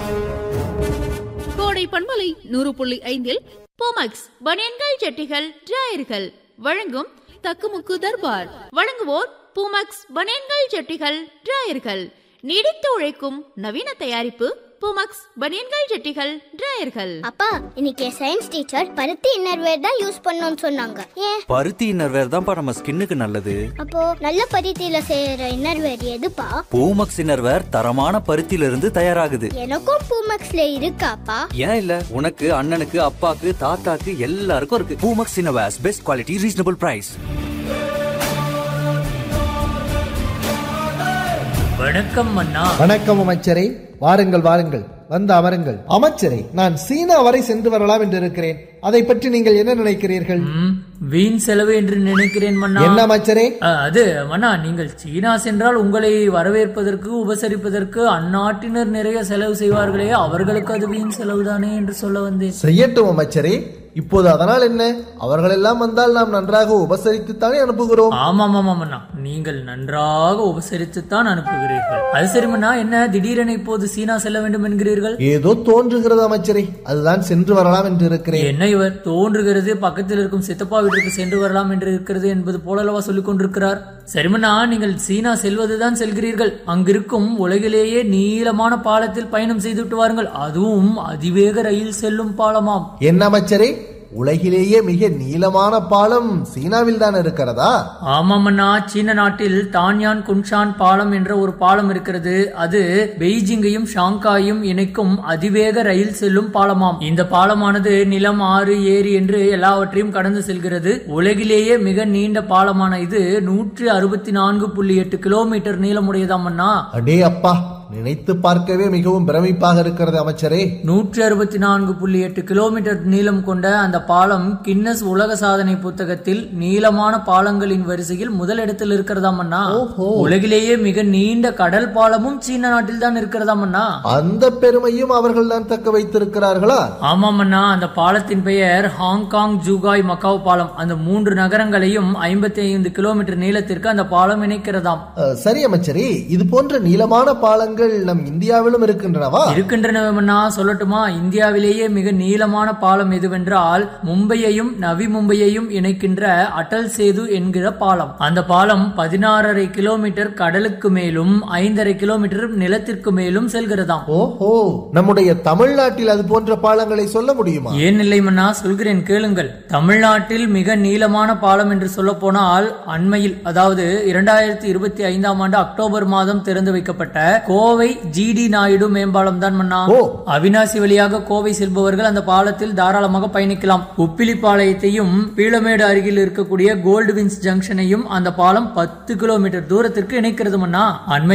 கோடை பண்பலை நூறு புள்ளி ஐந்தில் போமக்ஸ் பனியன்கள் ஜட்டிகள் டிராயர்கள் வழங்கும் தக்குமுக்கு தர்பார் வழங்குவோர் பூமக்ஸ் பனியன்கள் ஜட்டிகள் டிராயர்கள் நீடித்து உழைக்கும் நவீன தயாரிப்பு பூமக்ஸ் பனியன்கள் ஜட்டிகள் டிராயர்கள் அப்பா இன்னைக்கு சயின்ஸ் டீச்சர் பருத்தி இன்னர்வேர் தான் யூஸ் பண்ணணும்னு சொன்னாங்க ஏன் பருத்தி இன்னர்வேர் தான்ப்பா நம்ம ஸ்கின்னுக்கு நல்லது அப்போ நல்ல பருத்தியில செய்யற இன்னர்வேர் எதுப்பா பூமக்ஸ் இன்னர்வேர் தரமான பருத்தியில இருந்து தயாராகுது எனக்கும் பூமக்ஸ்ல இருக்காப்பா ஏன் இல்ல உனக்கு அண்ணனுக்கு அப்பாக்கு தாத்தாக்கு எல்லாருக்கும் இருக்கு Poomex innerwears best quality reasonable price வணக்கம் அண்ணா வணக்கம் அமைச்சரே வாருங்கள் வாருங்கள் வந்து அமருங்கள் அமைச்சரே நான் சீனா வரை சென்று வரலாம் என்று இருக்கிறேன் அதை பற்றி நீங்கள் என்ன நினைக்கிறீர்கள் ம், வீண் செலவு என்று நினைக்கிறேன் மன்னா என்ன அமைச்சரே அ, அது மன்னா நீங்கள் சீனா சென்றால் உங்களை வரவேற்பதற்கு உபசரிப்பதற்கு அந்நாட்டினர் நிறைய செலவு செய்வார்களே அவர்களுக்கு அது வீண் செலவுதானே என்று சொல்ல வந்தேன் செய்யட்டும் அமைச்சரே இப்போது அதனால் என்ன அவர்கள் எல்லாம் வந்தால் நாம் நன்றாக உபசரித்துத்தானே அனுப்புகிறோம் ஆமாம் ஆமாம் அண்ணா நீங்கள் நன்றாக உபசரித்துத்தான் அனுப்புகிறீர்கள் அது சரி மன்னா என்ன திடீரென இப்போது சீனா செல்ல வேண்டும் என்கிறீர்கள் ஏதோ தோன்றுகிறது அமைச்சரே அதுதான் சென்று வரலாம் என்று இருக்கிறேன் என்ன இவர் தோன்றுகிறது பக்கத்தில் இருக்கும் சித்தப்பா வீட்டிற்கு சென்று வரலாம் என்று இருக்கிறது என்பது போலவா சொல்லிக் கொண்டிருக்கிறார் சரிமண்ணா நீங்கள் சீனா செல்வதுதான் செல்கிறீர்கள் அங்கிருக்கும் உலகிலேயே நீளமான பாலத்தில் பயணம் செய்துவிட்டு வாருங்கள் அதுவும் அதிவேக ரயில் செல்லும் பாலமாம் என்ன அமைச்சரே உலகிலேயே மிக நீளமான பாலம் சீனாவில் தான் இருக்கிறதா ஆமாம் அண்ணா சீன நாட்டில் தான்யான் குன்ஷான் பாலம் என்ற ஒரு பாலம் இருக்கிறது அது பெய்ஜிங்கையும் ஷாங்காயும் இணைக்கும் அதிவேக ரயில் செல்லும் பாலமாம் இந்த பாலமானது நிலம் ஆறு ஏரி என்று எல்லாவற்றையும் கடந்து செல்கிறது உலகிலேயே மிக நீண்ட பாலமான இது நூற்றி அறுபத்தி நான்கு புள்ளி எட்டு கிலோமீட்டர் நீளமுடையதாம் அண்ணா அடே அப்பா நினைத்து பார்க்கவே மிகவும் பிரமிப்பாக இருக்கிறது அமைச்சரே நூற்றி அறுபத்தி நான்கு புள்ளி எட்டு கிலோமீட்டர் நீளம் கொண்ட அந்த பாலம் கின்னஸ் உலக சாதனை புத்தகத்தில் நீளமான பாலங்களின் வரிசையில் முதலிடத்தில் இருக்கிறதாம் அண்ணா உலகிலேயே மிக நீண்ட கடல் பாலமும் சீன நாட்டில் தான் இருக்கிறதாம் அண்ணா அந்த பெருமையும் அவர்கள் தான் தக்க வைத்திருக்கிறார்களா ஆமாம் அண்ணா அந்த பாலத்தின் பெயர் ஹாங்காங் ஜூகாய் மக்காவ் பாலம் அந்த மூன்று நகரங்களையும் ஐம்பத்தி ஐந்து கிலோமீட்டர் நீளத்திற்கு அந்த பாலம் இணைக்கிறதாம் அஹ், சரி அமைச்சரே இது போன்ற நீளமான பாலங்கள் நம் இந்தியாவிலும் இருக்கின்றனவா இருக்கின்றனவென்னா சொல்லட்டுமா இந்தியாவிலேயே மிக நீளமான பாலம் எதுவென்றால் மும்பையையும் நவி மும்பையையும் இணைக்கின்ற அடல் சேது என்கிற பாலம் அந்த பாலம் பதினாறரை கிலோமீட்டர் கடலுக்கு மேலும் ஐந்தரை கிலோமீட்டர் நிலத்திற்கு மேலும் செல்கிறதாம் ஓஹோ நம்முடைய தமிழ்நாட்டில் அது போன்ற பாலங்களை சொல்ல முடியுமா ஏன் இல்லை மன்னா சொல்கிறேன் கேளுங்கள் தமிழ்நாட்டில் மிக நீளமான பாலம் என்று சொல்ல போனால் அண்மையில் அதாவது இரண்டாயிரத்தி இருபத்தி ஐந்தாம் ஆண்டு அக்டோபர் மாதம் திறந்து வைக்கப்பட்ட கோவை ஜிடி நாயுடு மேம்பாலம் தான் மன்னா ஓ. அவினாசி வழியாக கோவை செல்பவர்கள் அந்த பாலத்தில் தாராளமாக பயணிக்கலாம் உப்பிலிப்பாளையத்தையும் பீளமேடு அருகில் இருக்கக்கூடிய கோல்டு வின்ஸ் ஜங்ஷனையும் அந்த பாலம் பத்து கிலோமீட்டர் தூரத்திற்கு இணைக்கிறது மன்னா அண்மை